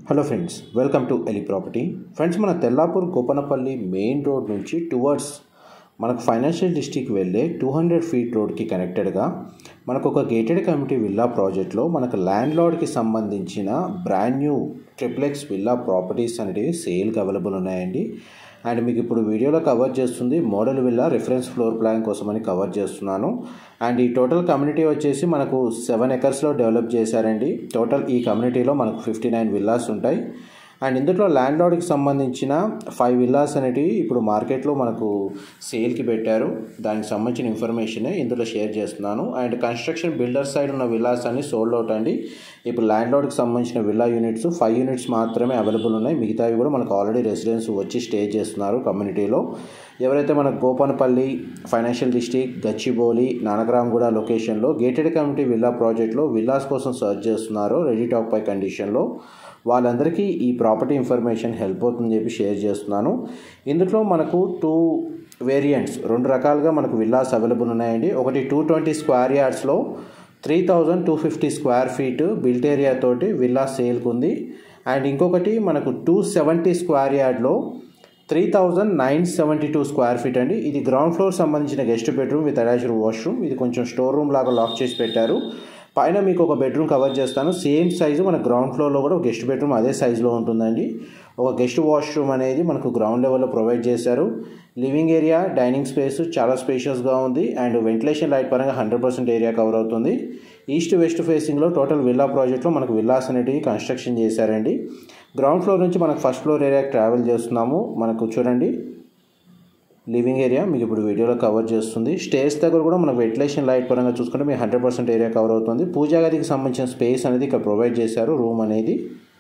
hello friends welcome to Eli property friends మన Tellapur Gopanapalli main road నుంచి towards మనకు financial district వెళ్ళే టూ హండ్రెడ్ ఫీట్ రోడ్కి కనెక్టెడ్గా మనకు ఒక గేటెడ్ కమ్యూనిటీ విల్లా ప్రాజెక్ట్లో మనకు ల్యాండ్ లార్డ్కి సంబంధించిన brand new triplex villa properties అనేటివి సేల్కి అవైలబుల్ ఉన్నాయండి అండ్ మీకు ఇప్పుడు వీడియోలో కవర్ చేస్తుంది model villa reference floor plan కోసమని కవర్ చేస్తున్నాను అండ్ ఈ టోటల్ కమ్యూనిటీ వచ్చేసి మనకు సెవెన్ ఎకర్స్లో డెవలప్ చేశారండి టోటల్ ఈ కమ్యూనిటీలో మనకు ఫిఫ్టీ నైన్ విల్లాస్ ఉంటాయి అండ్ ఇందులో ల్యాండ్ లార్డ్కి సంబంధించిన ఫైవ్ విల్లాస్ అనేటివి ఇప్పుడు మార్కెట్లో మనకు సేల్కి పెట్టారు దానికి సంబంధించిన ఇన్ఫర్మేషన్ ఇందులో షేర్ చేస్తున్నాను అండ్ కన్స్ట్రక్షన్ బిల్డర్ సైడ్ ఉన్న విల్లాస్ అన్ని సోల్డ్ అవుట్ అండి ఇప్పుడు ల్యాండ్ లార్డ్కి సంబంధించిన విల్లా యూనిట్స్ ఫైవ్ యూనిట్స్ మాత్రమే అవైలబుల్ ఉన్నాయి మిగతావి కూడా మనకు ఆల్రెడీ రెసిడెన్స్ వచ్చి స్టే చేస్తున్నారు కమ్యూనిటీలో ఎవరైతే మన గోపనపల్లి ఫైనాన్షియల్ డిస్ట్రిక్ట్ గచ్చిబౌలి నానక్రామ్గూడ లొకేషన్లో గేటెడ్ కమ్యూనిటీ విల్లా ప్రాజెక్ట్లో విల్లాస్ కోసం సర్చ్ చేస్తున్నారో రెడీ టాక్ పై కండిషన్లో వాళ్ళందరికీ ఈ ప్రాపర్టీ ఇన్ఫర్మేషన్ హెల్ప్ అవుతుందని చెప్పి షేర్ చేస్తున్నాను ఇందులో మనకు టూ వేరియంట్స్ రెండు రకాలుగా మనకు విల్లాస్ అవైలబుల్ ఉన్నాయండి ఒకటి టూ ట్వంటీ స్క్వేర్ యార్డ్స్లో three thousand two fifty square feet built area తోటి విల్లా సేల్కి ఉంది అండ్ ఇంకొకటి మనకు టూ సెవెంటీ స్క్వేర్ యార్డ్లో three thousand nine seventy two square feet అండి ఇది గ్రౌండ్ ఫ్లోర్ సంబంధించిన guest bedroom with attached washroom ఇది కొంచెం స్టోర్ రూమ్ లాగా లాక్ చేసి పెట్టారు పైన మీకు ఒక బెడ్రూమ్ కవర్ చేస్తాను సేమ్ సైజు మన గ్రౌండ్ ఫ్లోర్లో కూడా ఒక గెస్ట్ బెడ్రూమ్ అదే సైజులో ఉంటుందండి ఒక గెస్ట్ వాష్రూమ్ అనేది మనకు గ్రౌండ్ లెవెల్లో ప్రొవైడ్ చేశారు లివింగ్ ఏరియా డైనింగ్ స్పేస్ చాలా స్పేషియస్గా ఉంది అండ్ వెంటిలేషన్ లైట్ పరంగా హండ్రెడ్ పర్సెంట్ ఏరియా కవర్ అవుతుంది ఈస్ట్ వెస్ట్ ఫేసింగ్లో టోటల్ విల్లా ప్రాజెక్ట్లో మనకు విల్లాస్ అనేటివి కన్స్ట్రక్షన్ చేశారండి గ్రౌండ్ ఫ్లోర్ నుంచి మనకు ఫస్ట్ ఫ్లోర్ ఏరియాకి ట్రావెల్ చేస్తున్నాము మనకు చూడండి లివింగ్ ఏరియా మీకు ఇప్పుడు వీడియోలో కవర్ చేస్తుంది స్టేజ్ దగ్గర కూడా మనకు వెంటిలేషన్ లైట్ పరంగా చూసుకుంటే మీకు హండ్రెడ్ పర్సెంట్ ఏరియా కవర్ అవుతుంది పూజా గదికి సంబంధించిన స్పేస్ అనేది ఇక్కడ ప్రొవైడ్ చేశారు రూమ్ అనేది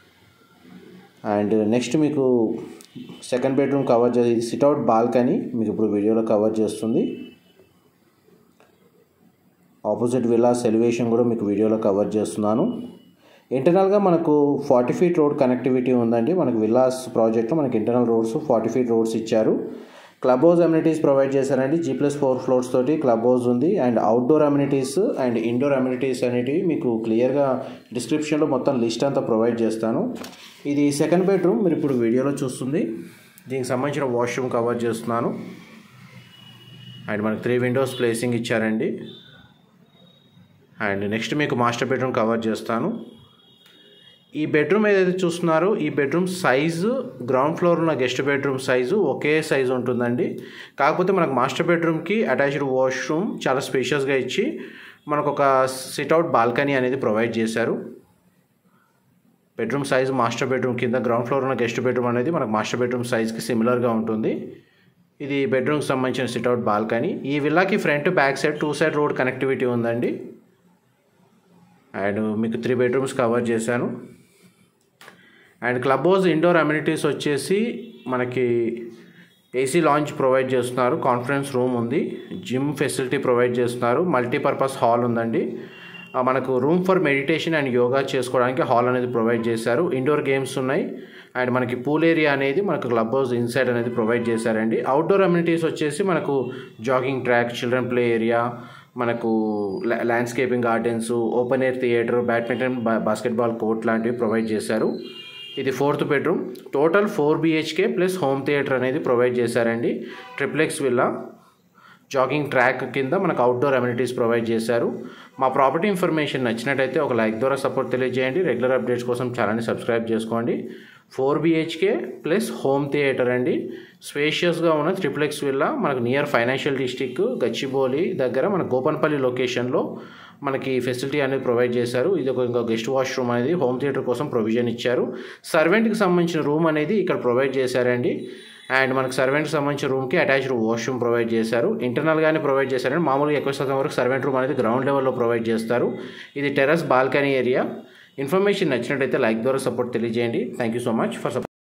అండ్ నెక్స్ట్ మీకు సెకండ్ బెడ్రూమ్ కవర్ చేసి ఇది సిట్అవుట్ బాల్కనీ మీకు ఇప్పుడు వీడియోలో కవర్ చేస్తుంది ఆపోజిట్ విల్లాస్ ఎలివేషన్ కూడా మీకు వీడియోలో కవర్ చేస్తున్నాను ఇంటర్నల్గా మనకు ఫార్టీ ఫీట్ రోడ్ కనెక్టివిటీ ఉందండి మనకు విల్లాస్ ప్రాజెక్ట్లో మనకి internal roads forty feet roads ఇచ్చారు క్లబ్ హౌస్ అమ్యూనిటీస్ ప్రొవైడ్ చేశారండి జీ ప్లస్ ఫోర్ ఫ్లోర్స్ తోటి క్లబ్ హౌస్ ఉంది and outdoor amenities and indoor amenities అనేటివి మీకు క్లియర్గా డిస్క్రిప్షన్లో మొత్తం లిస్ట్ అంతా ప్రొవైడ్ చేస్తాను ఇది సెకండ్ బెడ్రూమ్ మీరు ఇప్పుడు వీడియోలో చూస్తుంది దీనికి సంబంధించిన వాష్రూమ్ కవర్ చేస్తున్నాను అండ్ మనకు త్రీ విండోస్ ప్లేసింగ్ ఇచ్చారండి అండ్ నెక్స్ట్ మీకు మాస్టర్ బెడ్రూమ్ కవర్ చేస్తాను ఈ బెడ్రూమ్ ఏదైతే చూస్తున్నారో ఈ బెడ్రూమ్ సైజు గ్రౌండ్ ఫ్లోర్ ఉన్న గెస్ట్ బెడ్రూమ్ సైజు ఒకే సైజు ఉంటుందండి కాకపోతే మనకు మాస్టర్ బెడ్రూమ్కి అటాచ్డ్ వాష్రూమ్ చాలా స్పేషియస్గా ఇచ్చి మనకు ఒక సిట్అవుట్ బాల్కనీ అనేది ప్రొవైడ్ చేశారు బెడ్రూమ్ సైజ్ మాస్టర్ బెడ్రూమ్ కింద గ్రౌండ్ ఫ్లోర్ ఉన్న గెస్ట్ బెడ్రూమ్ అనేది మనకు మాస్టర్ బెడ్రూమ్ సైజ్కి సిమిలర్గా ఉంటుంది ఇది బెడ్రూమ్కి సంబంధించిన సిట్అవుట్ బాల్కనీ ఈ విల్లాకి front back side two side road connectivity ఉందండి అండ్ మీకు త్రీ బెడ్రూమ్స్ కవర్ చేశాను and club house indoor amenities వచ్చేసి మనకి ఏసీ లాంచ్ ప్రొవైడ్ చేస్తున్నారు కాన్ఫరెన్స్ రూమ్ ఉంది జిమ్ ఫెసిలిటీ ప్రొవైడ్ చేస్తున్నారు మల్టీపర్పస్ హాల్ ఉందండి మనకు room for meditation and yoga చేసుకోవడానికి హాల్ అనేది ప్రొవైడ్ చేశారు ఇండోర్ గేమ్స్ ఉన్నాయి అండ్ మనకి పూల్ ఏరియా అనేది మనకు క్లబ్ హౌస్ ఇన్సైడ్ అనేది ప్రొవైడ్ చేశారండి అవుట్డోర్ అమ్యూనిటీస్ వచ్చేసి మనకు jogging track children play area మనకు landscaping gardens open air theatre badminton basketball court లాంటివి ప్రొవైడ్ చేశారు ఇది fourth bedroom total four BHK plus home theatre అనేది ప్రొవైడ్ చేశారండి ట్రిప్లెక్స్ విల్లా జాగింగ్ ట్రాక్ కింద మనకు అవుట్డోర్ అమ్యూనిటీస్ ప్రొవైడ్ చేశారు మా ప్రాపర్టీ ఇన్ఫర్మేషన్ నచ్చినట్టయితే ఒక లైక్ ద్వారా సపోర్ట్ తెలియజేయండి రెగ్యులర్ అప్డేట్స్ కోసం ఛానల్ని సబ్స్క్రైబ్ చేసుకోండి four BHK plus home theatre అండి స్పేషియస్గా ఉన్న ట్రిప్లెక్స్ విల్లా మనకు నియర్ ఫైనాన్షియల్ డిస్టిక్ గచ్చిబౌలి దగ్గర మన గోపన్పల్లి లొకేషన్లో మనకి ఫెసిలిటీ అనేది ప్రొవైడ్ చేశారు ఇది ఒక ఇంకా గెస్ట్ వాష్రూమ్ అనేది హోమ్ థియేటర్ కోసం ప్రొవిజన్ ఇచ్చారు సర్వెంట్కి సంబంధించిన రూమ్ అనేది ఇక్కడ ప్రొవైడ్ చేశారండి అండ్ మనకు సర్వెంట్కి సంబంధించిన రూమ్కి అటాచ్డ్ వాష్రూమ్ ప్రొవైడ్ చేశారు ఇంటర్నల్గానే ప్రొవైడ్ చేశారండి మామూలుగా ఎక్కువ శాతం వరకు సర్వెంట్ రూమ్ అనేది గ్రౌండ్ లెవెల్లో ప్రొవైడ్ చేస్తారు ఇది టెర్రస్ బాల్కనీ ఏరియా ఇన్ఫర్మేషన్ నచ్చినట్టయితే లైక్ ద్వారా సపోర్ట్ తెలియజేయండి thank you so much for support